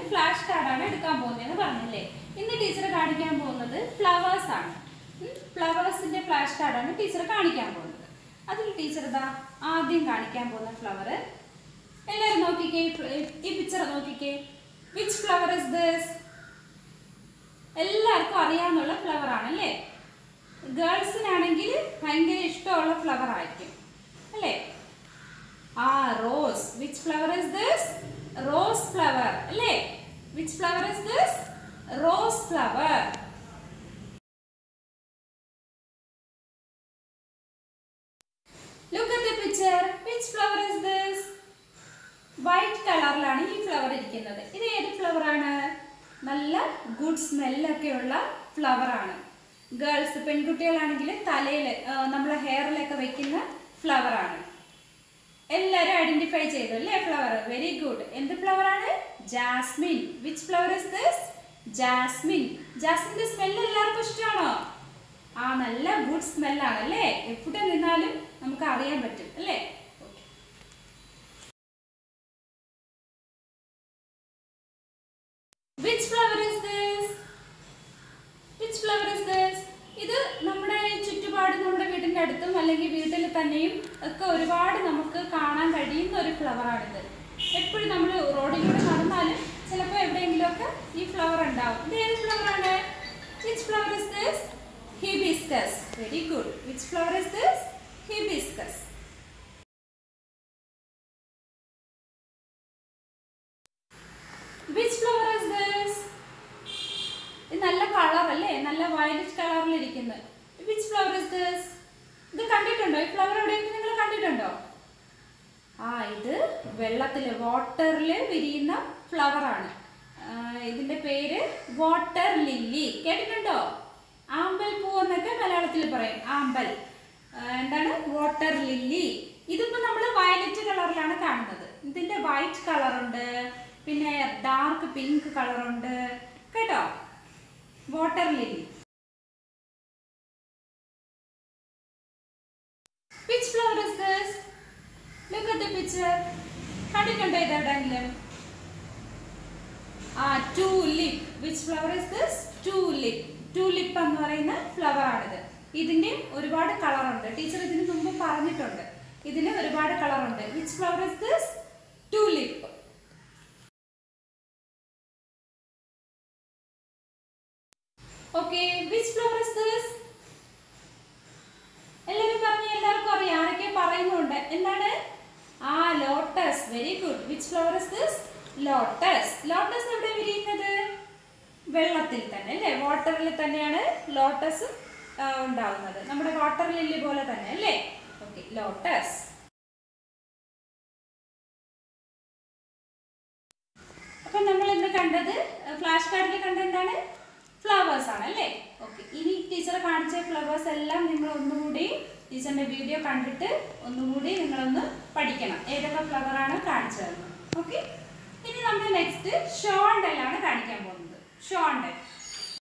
flash കാർഡാണ് എടുക്കാൻ പോകുന്നതെന്ന് പറഞ്ഞില്ലേ ഇന്ന് ടീച്ചർ കാണിക്കാൻ പോകുന്നത് ഫ്ലവേഴ്സ് ആണ് ഫ്ലവേഴ്സിന്റെ ഫ്ലാഷ് കാർഡാണ് ടീച്ചർ കാണിക്കാൻ പോകുന്നത് അതിൽ ടീച്ചർ ഇതാ ആദ്യം കാണിക്കാൻ പോകുന്ന ഫ്ലവർ എല്ലാവരും നോക്കിക്കേ ഈ പിക്ചർ നോക്കിക്കേ വിച്ച് ഫ്ലവർ ഇസ് ദിസ് എല്ലാവർക്കും അറിയാവുന്ന ഫ്ലവർ ആണ് അല്ലേ ഗേൾസിനാണെങ്കിൽ ഭയങ്കര ഇഷ്ടമുള്ള ഫ്ലവർ ആയിരിക്കും അല്ലേ ആ rose which flower is this rose flower അല്ലേ which flower is this rose flower look at the picture which flower is this white കളറിലാണ് ഈ ഫ്ലവർ ഇരിക്കുന്നത് ഇത് ഏത് ഫ്ലവർ ആണ് നല്ല ഗുഡ് സ്മെല്ലൊക്കെയുള്ള ഫ്ലവർ ആണ് ഗേൾസ് പെൺകുട്ടികളാണെങ്കിൽ തലയിൽ നമ്മളെ ഹെയറിലൊക്കെ വെക്കുന്ന ഫ്ലവർ ആണ് എല്ലാവരും ഐഡന്റിഫൈ ചെയ്തു അല്ലേ ഫ്ലവർ വെരി ഗുഡ് എന്ത് ഫ്ലവർ ആണ് jasmine which flower is this jasmine ജാസ്മിന്റെ സ്മെല്ല് എല്ലാവർക്കും ഇഷ്ടമാണോ ആ നല്ല ഗുഡ് സ്മെല്ലാണ് അല്ലേ എവിടെ നിന്നാലും നമുക്ക് അറിയാൻ പറ്റും അല്ലേ which flower is this which flower is this ഇത് നമ്മുടെ ചുറ്റുപാട് നമ്മുടെ വീടിന്റെ അടുത്തും അല്ലെങ്കിൽ വീട്ടിൽ തന്നെയും ഒക്കെ ഒരുപാട് നമുക്ക് കാണാൻ കഴിയുന്ന ഒരു ഫ്ലവർ ആണിത് എപ്പോഴും നമ്മൾ റോഡിലൂടെ നടന്നാലും ചിലപ്പോൾ എവിടെയെങ്കിലും ഒക്കെ ഈ ഫ്ലവർ ഉണ്ടാവും ഇത് ഏത് ഫ്ലവർ ആണ് which flower is this hibiscus very good which flower is this hibiscus which flower is this ഇത് നല്ല കളർ അല്ലേ നല്ല വയലറ്റ് കളറിൽ ഇരിക്കുന്നത് വിച്ച് ഫ്ലവർ ഇസ് ദിസ് ഇത് കണ്ടിട്ടുണ്ടോ ഈ ഫ്ലവർ എവിടെയെങ്കിലും നിങ്ങൾ കണ്ടിട്ടുണ്ടോ ആ ഇത് വെള്ളത്തിൽ വാട്ടറിൽ വിരിയുന്ന ഫ്ലവർ ആണ് ആ, ഇതിന്റെ പേര് വാട്ടർ ലില്ലി കേട്ടിട്ടുണ്ടോ ആമ്പൽ പൂ എന്നൊക്കെ മലയാളത്തിൽ പറയും ആമ്പൽ ആ, എന്താണ് വാട്ടർ ലില്ലി ഇതിപ്പോ നമ്മൾ വയലറ്റ് കളറിലാണ് കാണുന്നത് ഇതിന്റെ വൈറ്റ് കളർ ഉണ്ട് പിന്നെ ഡാർക്ക് പിങ്ക് കളർ ഉണ്ട് കേട്ടോ water lily which flower is this look at the picture കണ്ടിട്ടുണ്ടോ ഇത് എവിടെയെങ്കിലും ആ tulip which flower is this tulip tulip എന്ന് പറയുന്ന ഫ്ലവർ ആണിത് ഇതിന്റെ ഒരുപാട് കളർ ഉണ്ട് ടീച്ചർ ഇതിന് മുമ്പ് പറഞ്ഞിട്ടുണ്ട് ഇതിന് ഒരുപാട് കളർ ഉണ്ട് which flower is this tulip okay which flower is this എല്ലാവരും പറഞ്ഞു എല്ലാവർക്കും അറിയാം ആരൊക്കെ പറയുന്നുണ്ട് എന്താണ് ആ lotus very good which flower is this lotus lotus എവിടെ വിരിയുന്നത് വെള്ളത്തിൽ തന്നെ അല്ലേ വാട്ടറിൽ തന്നെയാണ് ലോട്ടസ് ഉണ്ടാവുന്നത് നമ്മുടെ വാട്ടർ ലില്ലി പോലെ തന്നെ അല്ലേ ഓക്കെ ലോട്ടസ് അപ്പൊ നമ്മൾ ഇന്ന് കണ്ടത് ഫ്ലാഷ് കാർഡിൽ കണ്ട എന്താണ് ഫ്ലവേഴ്സ് ആണ് അല്ലേ ഓക്കെ ഇനി ടീച്ചർ കാണിച്ച ഫ്ലവേഴ്സ് എല്ലാം നിങ്ങൾ ഒന്നുകൂടി ടീച്ചറിന്റെ വീഡിയോ കണ്ടിട്ട് ഒന്നുകൂടി നിങ്ങളൊന്ന് പഠിക്കണം ഏതൊക്കെ ഫ്ലവർ ആണ് കാണിച്ചതെന്ന് ഓക്കെ ഇനി നമ്മൾ നെക്സ്റ്റ് ഷോണ്ടലാണ് കാണിക്കാൻ പോകുന്നത് ഷോണ്ടൽ